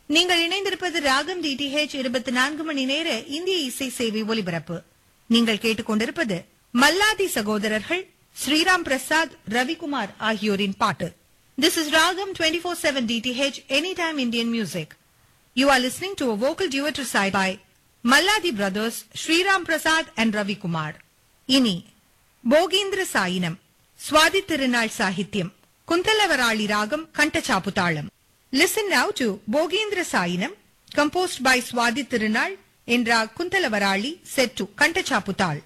நீங்கள் இணைந்திருப்பது ராகம் டிடிஹெச் இருபத்தி நான்கு மணி நேர இந்திய இசை சேவை ஒலிபரப்பு நீங்கள் கேட்டுக்கொண்டிருப்பது மல்லாதி சகோதரர்கள் ஸ்ரீராம் பிரசாத் ரவிக்குமார் ஆகியோரின் பாட்டு this is Raagam twenty four seven DTH any time Indian music You are listening to a vocal duet recited by Malladi brothers Sriram Prasad and Ravi Kumar. இனி போகீந்திர சாயினம் சுவாதி திருநாள் சாகித்யம் குந்தலவராளி ராகம் கண்டச்சாப்பு தாளம் listen now to Bhogeendra Shayinam composed by Swathi Thirunal என்ற Kuntalavarali set to கண்டச்சாப்பு தாள்